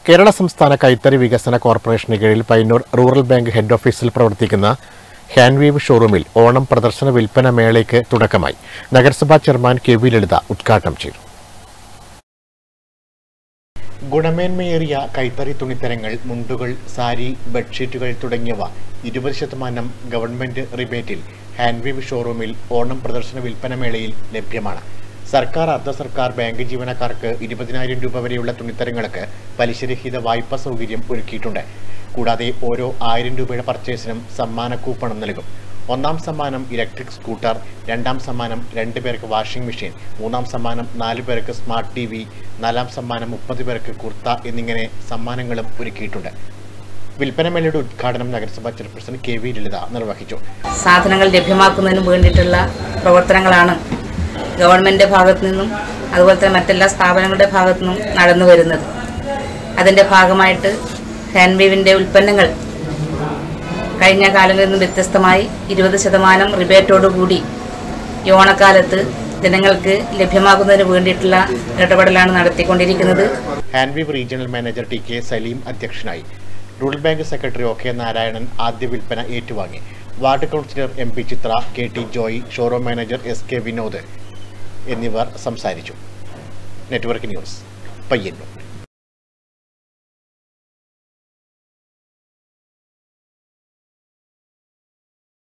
കേരള സംസ്ഥാന കൈത്തറി വികസന കോർപ്പറേഷന് കീഴിൽ പയ്യന്നൂർ റൂറൽ ബാങ്ക് ഹെഡ് ഓഫീസിൽ പ്രവർത്തിക്കുന്ന ഹാൻഡ്വീവ് ഷോറൂമിൽ ഓണം പ്രദർശന വിൽപ്പന മേളയ്ക്ക് തുടക്കമായി നഗരസഭാ ചെയർമാൻ കെ വി ലളിത ഉദ്ഘാടനം ചെയ്തു ഗുണമേന്മയേറിയ കൈത്തറി തുണിത്തരങ്ങൾ മുണ്ടുകൾ സാരി ബെഡ്ഷീറ്റുകൾ തുടങ്ങിയവ ഇരുപത് ശതമാനം ഗവൺമെന്റ് റിബേറ്റിൽ ഹാൻഡ്വീവ് ഷോറൂമിൽ ഓണം പ്രദർശന വിൽപ്പന മേളയിൽ ലഭ്യമാണ് സർക്കാർ അർദ്ധ സർക്കാർ ബാങ്ക് ജീവനക്കാർക്ക് ഇരുപതിനായിരം രൂപ വരെയുള്ള തുണിത്തരങ്ങൾക്ക് പലിശരഹിത വായ്പാ സൗകര്യം ഒരുക്കിയിട്ടുണ്ട് കൂടാതെ ഓരോ ആയിരം രൂപയുടെ പർച്ചേസിനും സമ്മാന കൂപ്പണം നൽകും ഒന്നാം സമ്മാനം ഇലക്ട്രിക് സ്കൂട്ടർ രണ്ടാം സമ്മാനം രണ്ട് പേർക്ക് വാഷിംഗ് മെഷീൻ മൂന്നാം സമ്മാനം നാല് പേർക്ക് സ്മാർട്ട് ടി വി നാലാം സമ്മാനം മുപ്പത് പേർക്ക് കുർത്ത എന്നിങ്ങനെ സമ്മാനങ്ങളും ഒരുക്കിയിട്ടുണ്ട് വിൽപ്പനമേളയുടെ ഉദ്ഘാടനം നഗരസഭാ ചെയർപേഴ്സൺ കെ വി ലളിത നിർവഹിച്ചു സാധനങ്ങൾ ലഭ്യമാക്കുന്നതിന് വേണ്ടിയിട്ടുള്ള പ്രവർത്തനങ്ങളാണ് ഗവൺമെൻറ് ഭാഗത്തു നിന്നും അതുപോലെ തന്നെ മറ്റെല്ലാ സ്ഥാപനങ്ങളുടെ ഭാഗത്തു നിന്നും നടന്നു വരുന്നത് അതിൻ്റെ ഭാഗമായിട്ട് ഹാൻഡ്വീവിൻ്റെ ഉൽപ്പന്നങ്ങൾ കഴിഞ്ഞ കാലങ്ങളിൽ നിന്ന് വ്യത്യസ്തമായി ഇരുപത് ശതമാനം റിബേറ്റോടുകൂടി ഈ ഓണക്കാലത്ത് ജനങ്ങൾക്ക് ലഭ്യമാക്കുന്നതിന് വേണ്ടിയിട്ടുള്ള ഇടപെടലാണ് നടത്തിക്കൊണ്ടിരിക്കുന്നത് handweave regional manager T K Saleem അധ്യക്ഷനായി rural bank secretary O K Narayanan ആദ്യ വിൽപ്പന ഏറ്റുവാങ്ങി ward councillor M P Chitra K T Joy showroom manager S K Vinod എന്നിവർ സംസാരിച്ചു നെറ്റ്വർക്ക് ന്യൂസ് പയ്യന്നൂർ